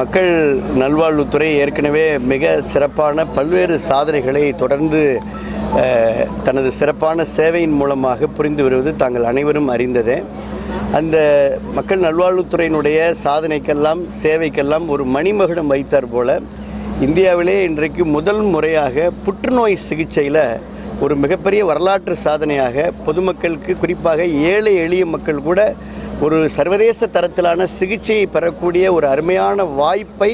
மக்கள் நல்வாழ்வுத்துறை ஏற்கனவே மிக சிறப்பான பல்வேறு சாதனைகளை தொடர்ந்து அஹ், தனது சிறப்பான சேவையின் மூலமாக புரிந்து வருவது தாங்கள் அனைவரும் அறிந்ததே அந்த மக்கள் நல்வாழ்வுத்துறையினுடைய சாதனைக்கெல்லாம் சேவைக்கெல்லாம் ஒரு மணிமகுடம் வைத்தார் போல இந்தியாவிலே இன்றைக்கு முதல் முறையாக புற்றுநோய் சிகிச்சையில் ஒரு மிகப்பெரிய வரலாற்று சாதனையாக பொதுமக்களுக்கு குறிப்பாக ஏழை எளிய மக்கள் கூட ஒரு சர்வதேச தரத்திலான சிகிச்சையை பெறக்கூடிய ஒரு அருமையான வாய்ப்பை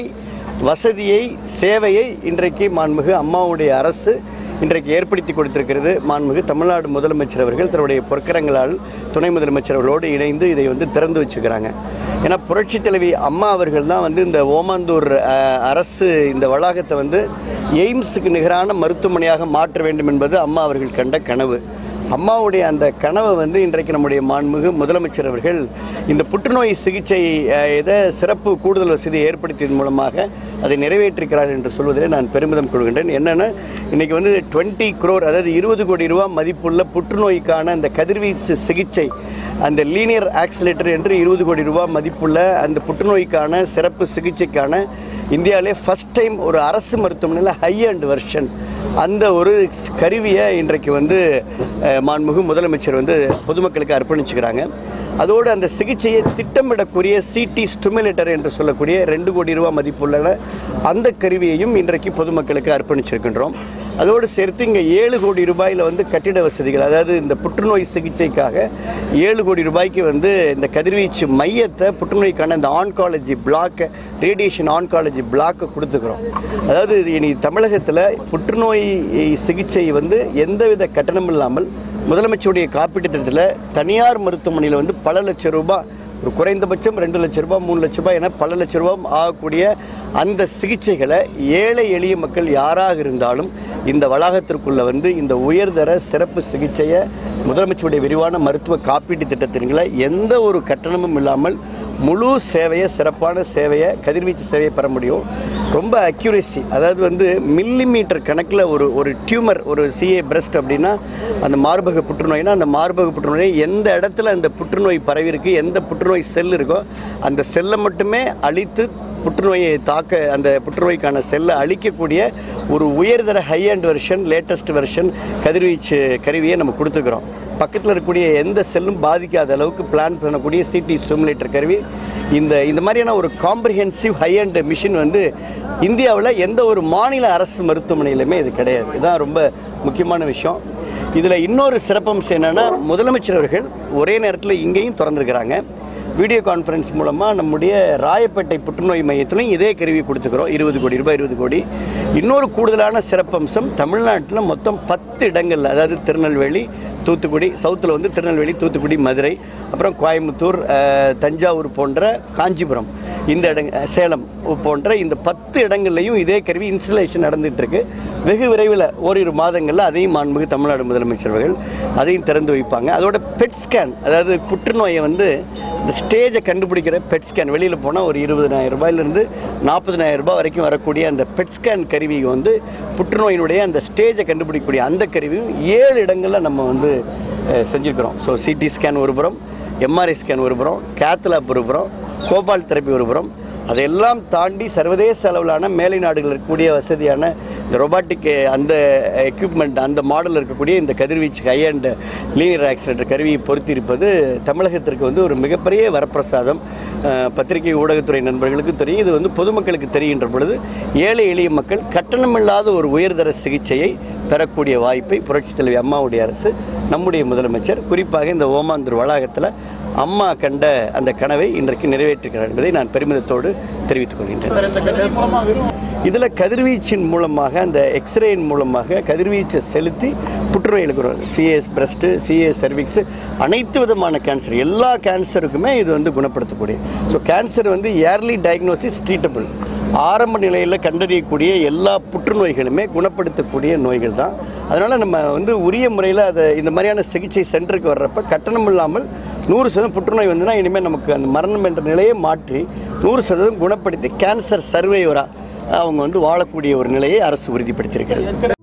வசதியை சேவையை இன்றைக்கு மாண்புமிகு அம்மாவுடைய அரசு இன்றைக்கு ஏற்படுத்தி கொடுத்திருக்கிறது மாண்புமிகு தமிழ்நாடு முதலமைச்சர் அவர்கள் தன்னுடைய பொற்கரங்களால் துணை முதலமைச்சர் அவர்களோடு இணைந்து இதை வந்து திறந்து வச்சுக்கிறாங்க ஏன்னா புரட்சித் தலைவி அம்மா அவர்கள் தான் வந்து இந்த ஓமாந்தூர் அஹ், அரசு இந்த வளாகத்தை வந்து எய்ம்ஸுக்கு நிகரான மருத்துவமனையாக மாற்ற வேண்டும் என்பது அம்மா அவர்கள் கண்ட கனவு அம்மாவுடைய அந்த கனவை வந்து இன்றைக்கு நம்முடைய மாண்புமிகு முதலமைச்சர் அவர்கள் இந்த புற்றுநோய் சிகிச்சை அஹ், இதை சிறப்பு கூடுதல் வசதியை ஏற்படுத்தியதன் மூலமாக அதை நிறைவேற்றிருக்கிறார்கள் என்று சொல்வதிலே நான் பெருமிதம் கொள்கின்றேன் என்னென்னா இன்றைக்கி வந்து டுவெண்ட்டி குரோர் அதாவது இருபது கோடி ரூபா மதிப்புள்ள புற்றுநோய்க்கான அந்த கதிர்வீச்சு சிகிச்சை அந்த லீனியர் ஆக்சிலேட்டர் என்று இருபது கோடி ரூபாய் மதிப்புள்ள அந்த புற்றுநோய்க்கான சிறப்பு சிகிச்சைக்கான இந்தியாவிலே ஃபஸ்ட் டைம் ஒரு அரசு மருத்துவமனையில் ஹை அண்ட் வெர்ஷன் அந்த ஒரு கருவியை இன்றைக்கு வந்து அஹ், மாண்புமிகு முதலமைச்சர் வந்து பொதுமக்களுக்கு அர்ப்பணிச்சுக்கிறாங்க அதோடு அந்த சிகிச்சையை திட்டமிடக்கூடிய சிடி ஸ்டிமுலேட்டர் என்று சொல்லக்கூடிய ரெண்டு கோடி ரூபாய் மதிப்புள்ள அந்த கருவியையும் இன்றைக்கு பொதுமக்களுக்கு அர்ப்பணிச்சிருக்கின்றோம் அதோடு சேர்த்து இங்கே ஏழு கோடி ரூபாயில் வந்து கட்டிட வசதிகள் அதாவது இந்த புற்றுநோய் சிகிச்சைக்காக ஏழு கோடி ரூபாய்க்கு வந்து இந்த கதிர்வீச்சு மையத்தை புற்றுநோய்க்கான இந்த ஆன்காலஜி பிளாக் ரேடியேஷன் ஆன்காலஜி பிளாக்கை கொடுத்துக்கிறோம் அதாவது இது இனி தமிழகத்தில் புற்றுநோய் சிகிச்சை வந்து எந்தவித கட்டணம் இல்லாமல் முதலமைச்சருடைய காப்பீட்டு திட்டத்தில் தனியார் மருத்துவமனையில் வந்து பல லட்சம் ரூபாய் ஒரு குறைந்தபட்சம் ரெண்டு லட்ச ரூபாய் மூணு லட்ச ரூபாய் என பல லட்ச ரூபாய் ஆகக்கூடிய அந்த சிகிச்சைகளை ஏழை எளிய மக்கள் யாராக இருந்தாலும் இந்த வளாகத்திற்குள்ள வந்து இந்த உயர்தர சிறப்பு சிகிச்சையை முதலமைச்சருடைய விரிவான மருத்துவ காப்பீட்டு திட்டத்தின்களை எந்த ஒரு கட்டணமும் இல்லாமல் முழு சேவையை சிறப்பான சேவையை கதிர்வீச்சு சேவையை பெற முடியும் ரொம்ப அக்யூரேசி அதாவது வந்து மில்லி மீட்டர் கணக்கில் ஒரு ஒரு டியூமர் ஒரு சிஏ பிரஸ்ட் அப்படின்னா அந்த மார்பக புற்றுநோய்னா அந்த மார்பக புற்றுநோய் எந்த இடத்துல அந்த புற்றுநோய் பரவி இருக்கு எந்த புற்றுநோய் செல் இருக்கோ அந்த செல்லை மட்டுமே அழித்து புற்றுநோயை தாக்க அந்த புற்றுநோய்க்கான செல்லை அழிக்கக்கூடிய ஒரு உயர்தர high end version latest version கதிர்வீச்சு கருவியை நம்ம கொடுத்துக்கிறோம் பக்கத்தில் இருக்கக்கூடிய எந்த செல்லும் பாதிக்காத அளவுக்கு பிளான் பண்ணக்கூடிய சிடி ஸ்டிமுலேட்டர் கருவி இந்த இந்த மாதிரியான ஒரு காம்ப்ரிஹென்சிவ் ஹை அண்ட் மிஷின் வந்து இந்தியாவில் எந்த ஒரு மாநில அரசு மருத்துவமனையிலுமே இது கிடையாது இதுதான் ரொம்ப முக்கியமான விஷயம் இதில் இன்னொரு சிறப்பம்சம் என்னென்னா முதலமைச்சர் அவர்கள் ஒரே நேரத்தில் இங்கேயும் திறந்துருக்கிறாங்க வீடியோ கான்ஃபரன்ஸ் மூலமாக நம்முடைய ராயப்பேட்டை புற்றுநோய் மையத்திலும் இதே கருவி கொடுத்துக்கிறோம் இருபது கோடி ரூபாய் இருபது கோடி இன்னொரு கூடுதலான சிறப்பம்சம் தமிழ்நாட்டில் மொத்தம் பத்து இடங்கள்ல அதாவது திருநெல்வேலி தூத்துக்குடி சவுத்தில் வந்து திருநெல்வேலி தூத்துக்குடி மதுரை அப்புறம் கோயம்புத்தூர் அஹ், தஞ்சாவூர் போன்ற காஞ்சிபுரம் இந்த இடங்க சேலம் போன்ற இந்த பத்து இடங்கள்லையும் இதே கருவி இன்ஸ்டலேஷன் நடந்துட்டு இருக்கு வெகு விரைவில் ஓரிரு மாதங்களில் அதையும் மாண்புமிகு தமிழ்நாடு முதலமைச்சர் அவர்கள் அதையும் திறந்து வைப்பாங்க அதோட பெட் ஸ்கேன் அதாவது புற்றுநோயை வந்து இந்த ஸ்டேஜை கண்டுபிடிக்கிற பெட் ஸ்கேன் வெளியில் போனால் ஒரு இருபதனாயிரம் ரூபாயிலிருந்து நாற்பதனாயிரம் ரூபாய் வரைக்கும் வரக்கூடிய அந்த பெட் ஸ்கேன் கருவி வந்து புற்றுநோயினுடைய அந்த ஸ்டேஜை கண்டுபிடிக்கக்கூடிய அந்த கருவியும் ஏழு இடங்களில் நம்ம வந்து அஹ், செஞ்சுருக்கிறோம் ஸோ சிடி ஸ்கேன் ஒரு புறம் எம்ஆர்ஐ ஸ்கேன் ஒரு புறம் கேத்லாப் ஒரு புறம் கோபால் தெரப்பி ஒரு புறம் அதையெல்லாம் தாண்டி சர்வதேச அளவிலான மேலை நாடுகளில் இருக்கக்கூடிய வசதியான இந்த ரொபாட்டிக் அந்த எக்யூப்மெண்ட் அந்த மாடலில் இருக்கக்கூடிய இந்த கதிர்வீச்சு ஹை அண்ட் லீனியர் ஆக்சிலேட்டர் கருவியை பொருத்தியிருப்பது தமிழகத்திற்கு வந்து ஒரு மிகப்பெரிய வரப்பிரசாதம் அஹ், பத்திரிகை ஊடகத்துறை நண்பர்களுக்கு தெரியும் இது வந்து பொதுமக்களுக்கு தெரிகின்ற பொழுது ஏழை எளிய மக்கள் கட்டணமில்லாத ஒரு உயர்தர சிகிச்சையை பெறக்கூடிய வாய்ப்பை புரட்சித் தலைவி அம்மாவுடைய அரசு நம்முடைய முதலமைச்சர் குறிப்பாக இந்த ஓமாந்தூர் வளாகத்தில் அம்மா கண்ட அந்த கனவை இன்றைக்கு நிறைவேற்றுகிறார் என்பதை நான் பெருமிதத்தோடு தெரிவித்துக் கொள்கின்றேன் இதில் கதிர்வீச்சின் மூலமாக அந்த எக்ஸ்ரேயின் மூலமாக கதிர்வீச்சை செலுத்தி புற்றுநோய் எழுக்கிறோம் சிஎஸ் பிரஸ்ட்டு சிஎஸ் சர்விக்ஸ் அனைத்து விதமான கேன்சர் எல்லா கேன்சருக்குமே இது வந்து குணப்படுத்தக்கூடிய ஸோ கேன்சர் வந்து இயர்லி டயக்னோசிஸ் ட்ரீட்டபிள் ஆரம்ப நிலையில் கண்டறியக்கூடிய எல்லா புற்றுநோய்களுமே குணப்படுத்தக்கூடிய நோய்கள் தான் அதனால் நம்ம வந்து உரிய முறையில் அதை இந்த மாதிரியான சிகிச்சை சென்டருக்கு வர்றப்ப கட்டணம் இல்லாமல் நூறு சதவீதம் புற்றுநோய் வந்துன்னா இனிமேல் நமக்கு அந்த மரணம் என்ற நிலையை மாற்றி நூறு சதவீதம் குணப்படுத்தி கேன்சர் சர்வேவராக அவங்க வந்து வாழக்கூடிய ஒரு நிலையை அரசு உறுதிப்படுத்தியிருக்கிறது